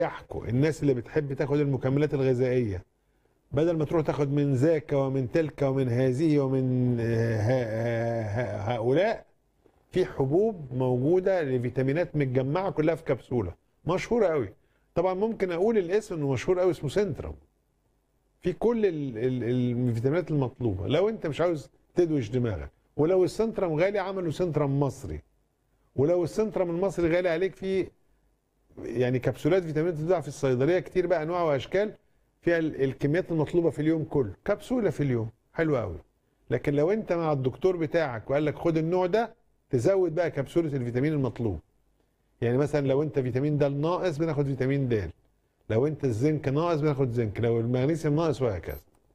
يحكوا الناس اللي بتحب تاخد المكملات الغذائيه بدل ما تروح تاخد من ذاك ومن تلك ومن هذه ومن آه، ها- ها- هؤلاء في حبوب موجوده لفيتامينات متجمعه كلها في كبسوله مشهوره قوي طبعا ممكن اقول الاسم انه مشهور قوي اسمه سنترم في كل ال- ال- الفيتامينات المطلوبه لو انت مش عاوز تدوش دماغك ولو السنترم غالي عملوا سنترم مصري ولو السنترم المصري غالي عليك في يعني كبسولات فيتامينات بتتباع في الصيدليه كتير بقى انواع واشكال فيها ال- الكميات المطلوبه في اليوم كله كبسوله في اليوم حلو قوي لكن لو انت مع الدكتور بتاعك وقال لك خد النوع ده تزود بقى كبسوله الفيتامين المطلوب يعني مثلا لو انت فيتامين د ناقص بناخد فيتامين د لو انت الزنك ناقص بناخد زنك لو المغنيسيوم ناقص وهكذا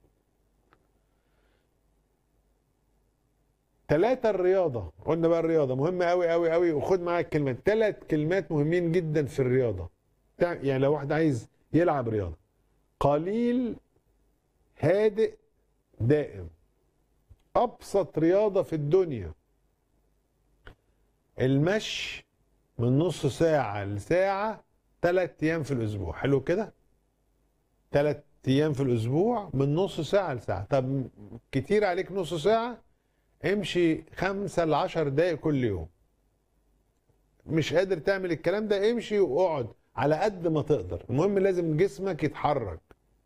ثلاثة الرياضة قلنا بقى الرياضة مهمة قوي قوي قوي وخد معاك كلمات ثلاث كلمات مهمين جدا في الرياضة تع- يعني لو واحد عايز يلعب رياضة قليل هادئ دائم أبسط رياضة في الدنيا المشي من نص ساعة لساعة ثلاث أيام في الأسبوع حلو كده ثلاث أيام في الأسبوع من نص ساعة لساعة طب كتير عليك نص ساعة امشي خمسة لعشر دقايق كل يوم مش قادر تعمل الكلام ده امشي واقعد على قد ما تقدر المهم لازم جسمك يتحرك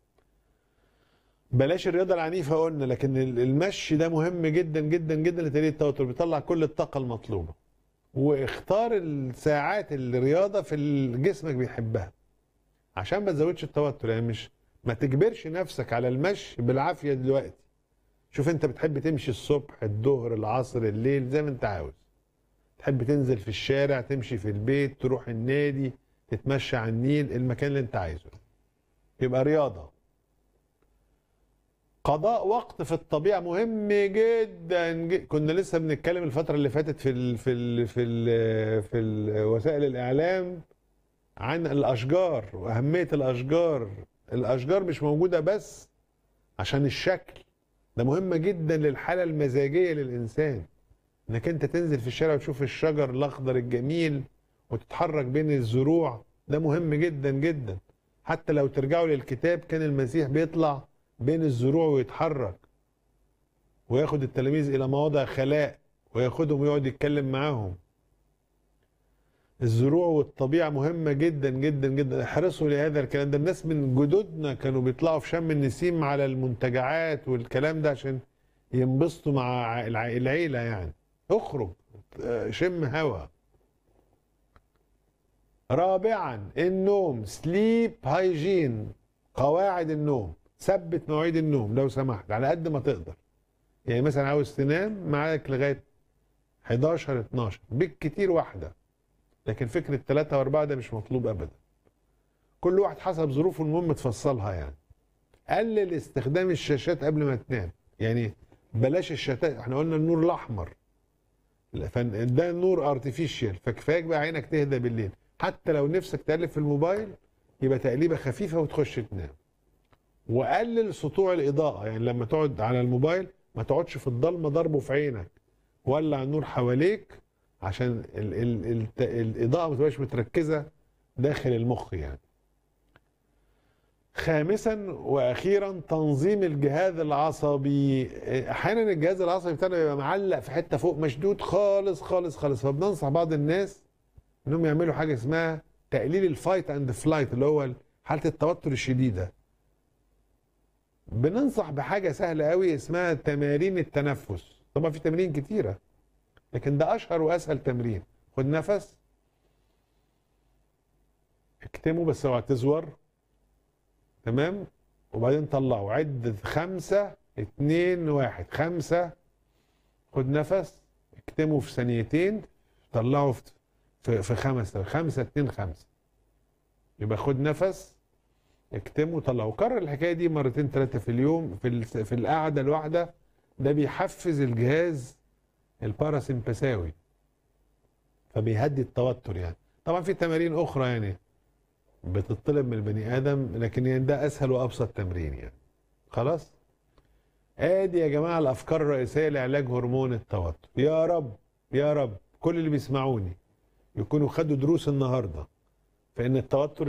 بلاش الرياضة العنيفة قلنا لكن ال- المشي ده مهم جدا جدا جدا لتقليل التوتر بيطلع كل الطاقة المطلوبة واختار الساعات الرياضة في اللي جسمك بيحبها عشان ما تزودش التوتر يعني مش ما تجبرش نفسك على المشي بالعافية دلوقتي شوف انت بتحب تمشي الصبح الظهر العصر الليل زي ما انت عاوز تحب تنزل في الشارع تمشي في البيت تروح النادي تتمشى على النيل المكان اللي انت عايزه يبقى رياضة قضاء وقت في الطبيعة مهم جدا ج- كنا لسه بنتكلم الفترة اللي فاتت في ال في ال في ال في ال وسائل الإعلام عن الأشجار وأهمية الأشجار الأشجار مش موجودة بس عشان الشكل ده مهمة جدا للحالة المزاجية للإنسان إنك أنت تنزل في الشارع وتشوف الشجر الأخضر الجميل وتتحرك بين الزروع ده مهم جدا جدا حتى لو ترجعوا للكتاب كان المسيح بيطلع بين الزروع ويتحرك وياخد التلاميذ إلى مواضع خلاء وياخدهم ويقعد يتكلم معاهم الزروع والطبيعة مهمة جدا جدا جدا احرصوا لهذا الكلام ده الناس من جدودنا كانوا بيطلعوا في شم النسيم على المنتجعات والكلام ده عشان ينبسطوا مع الع- العيلة يعني اخرج اه، شم هوا رابعا النوم سليب هايجين قواعد النوم ثبت مواعيد النوم لو سمحت على قد ما تقدر يعني مثلا عاوز تنام معاك لغايه 11 12 بالكتير واحده لكن فكره ثلاثة واربعة ده مش مطلوب ابدا كل واحد حسب ظروفه المهم تفصلها يعني قلل استخدام الشاشات قبل ما تنام يعني بلاش الشاشات احنا قلنا النور الاحمر لا، فن- ده نور ارتفيشال فكفاية بقى عينك تهدى بالليل حتى لو نفسك تقلب في الموبايل يبقى تقليبه خفيفه وتخش تنام وقلل سطوع الاضاءه يعني لما تقعد على الموبايل ما تقعدش في الضلمه ضربه في عينك ولع النور حواليك عشان ال ال ال الاضاءه ما تبقاش متركزه داخل المخ يعني خامسا واخيرا تنظيم الجهاز العصبي احيانا الجهاز العصبي بتاعنا بيبقى معلق في حته فوق مشدود خالص خالص خالص فبننصح بعض الناس انهم يعملوا حاجه اسمها تقليل الفايت اند فلايت اللي هو حاله التوتر الشديده بننصح بحاجه سهله قوي اسمها تمارين التنفس طبعا في تمارين كتيره لكن ده اشهر واسهل تمرين خد نفس اكتمه بس اوعى تزور تمام وبعدين طلعه عد خمسة اتنين واحد خمسة خد نفس اكتمه في ثانيتين طلعه في في, في خمسة خمسة اتنين خمسة يبقى خد نفس اكتمه طلعه وكرر الحكاية دي مرتين ثلاثة في اليوم في ال- في القعدة الواحدة ده بيحفز الجهاز الباراسمبثاوي فبيهدي التوتر يعني طبعا في تمارين اخرى يعني بتطلب من البني ادم لكن يعني ده اسهل وابسط تمرين يعني خلاص ادي يا جماعه الافكار الرئيسيه لعلاج هرمون التوتر يا رب يا رب كل اللي بيسمعوني يكونوا خدوا دروس النهارده فان التوتر